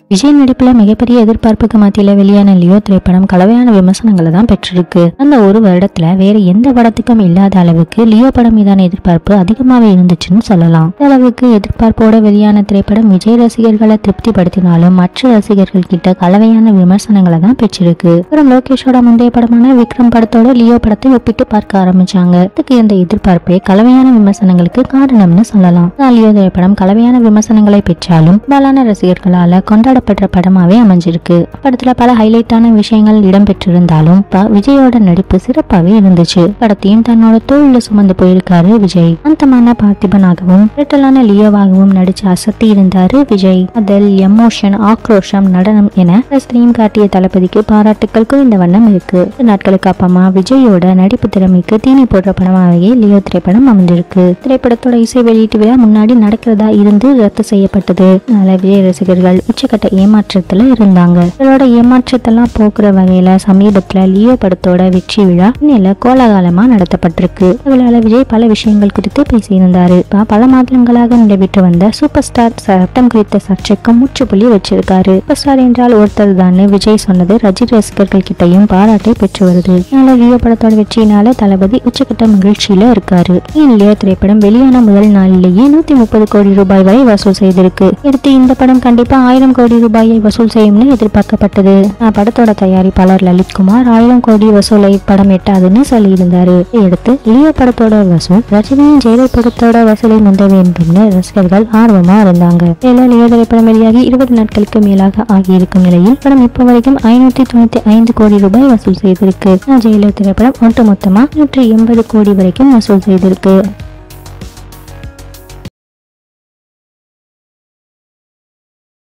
விஜய் நடிப்புல மிகப்பெரிய எதிர்பார்ப்புக்கு மத்தியில வெளியான லியோ திரைப்படம் கலவையான விமர்சனங்களை தான் பெற்றிருக்கு அந்த ஒரு வருடத்துல வேற எந்த படத்துக்கும் இல்லாத அளவுக்கு லியோ படம் மீதான எதிர்பார்ப்பு அதிகமாவே இருந்துச்சுன்னு சொல்லலாம் இந்த அளவுக்கு எதிர்பார்ப்போட வெளியான திரைப்படம் விஜய் ரசிகர்களை திருப்திப்படுத்தினாலும் மற்ற ரசிகர்கள் கிட்ட கலவையான விமர்சனங்களை தான் பெற்றிருக்கு அப்புறம் லோகேஷோட முந்தைய படமான விக்ரம் படத்தோட லியோ படத்தை ஒப்பிட்டு பார்க்க ஆரம்பிச்சாங்க இதுக்கு இந்த எதிர்பார்ப்பே கலவையான விமர்சனங்களுக்கு காரணம்னு சொல்லலாம் இந்த லியோ திரைப்படம் கலவையான விமர்சனங்களை பெற்றாலும் பெரும்பாலான ரசிகர்களால கொண்டாடப்படுற படமாவே அமைஞ்சிருக்கு படத்துல பல ஹைலைட்டான விஷயங்கள் இடம்பெற்றிருந்தாலும் ப- விஜயோட நடிப்பு சிறப்பாவே இருந்துச்சு படத்தையும் தன்னோட தோல்ல சுமந்து போயிருக்காரு விஜய் அந்தமான பார்த்திபனாகவும் பிரிட்டலான லியோவாகவும் நடிச்சு அசத்தி இருந்தாரு விஜய் அதில் எமோஷன் ஆக்ரோஷம் நடனம் என ரசனையும் காட்டிய தளபதிக்கு பாராட்டுக்கள் குவிந்த வண்ணம் இருக்கு இந்த நாட்களுக்கு அப்புறமா விஜயோட நடிப்பு திறமைக்கு தீனி போடுற படமாகவே லியோ திரைப்படம் அமைஞ்சிருக்கு திரைப்படத்தோட இசை வெளியீட்டு விழா முன்னாடி நடக்கிறதா இருந்து ரத்து செய்யப்பட்டது அதனால விஜய் ரசிகர்கள் உச்சக்கட்ட ஏமாற்றத்துல இருந்தாங்க இவரோட ஏமாற்றத்தெல்லாம் போக்குற வகையில சமீபத்துல லியோ படத்தோட வெற்றி விழா இன்னில கோலாகலமா நடத்தப்பட்டிருக்கு இவளால விஜய் பல விஷயங்கள் குறித்து பேசியிருந்தாரு இப்ப பல மாதங்களாக நடைபெற்று வந்த சூப்பர் ஸ்டார் சட்டம் குறித்த சர்ச்சைக்கு முற்றுப்புள்ளி வச்சிருக்காரு சூப்பர் ஸ்டார் என்றால் ஒருத்தர் தான் விஜய் சொன்னது ரஜினி ரசிகர்கள் கிட்டையும் பாராட்டை பெற்று வருது இதனால லியோ படத்தோட வெற்றியினால தளபதி உச்சக்கட்ட மகிழ்ச்சியில இருக்காரு ஏன் லியோ திரைப்படம் வெளியான முதல் நாளிலேயே நூத்தி முப்பது கோடி ரூபாய் வரை வசூல் செய்திருக்கு அடுத்து இந்த படம் கண்டிப்பா ஆயிரம் கோடி ரூபாயை வசூல் செய்யும்னு எதிர்பார்க்கப்பட்டது ஆனா, படத்தோட தயாரிப்பாளர் லலித் குமார் ஆயிரம் கோடி வசூலை படம் எட்டாதுன்னு சொல்லியிருந்தாரு இதையடுத்து லியோ படத்தோட வசூல் ரஜினியின் ஜெயலலிதா படத்தோட வசூலை முந்த வேண்டும்னு ரசிகர்கள் ஆர்வமா இருந்தாங்க மேலும் லியோ திரைப்படம் வெளியாகி இருபது நாட்களுக்கு மேலாக ஆகியிருக்கும் நிலையில் படம் இப்போ வரைக்கும் ஐநூத்தி தொண்ணூத்தி ஐந்து கோடி ரூபாய் வசூல் செய்திருக்கு ஆனா, ஜெயலலிதா திரைப்படம் ஒட்டுமொத்தமா நூற்றி எண்பது கோடி வரைக்கும் வசூல் செய்திருக்கு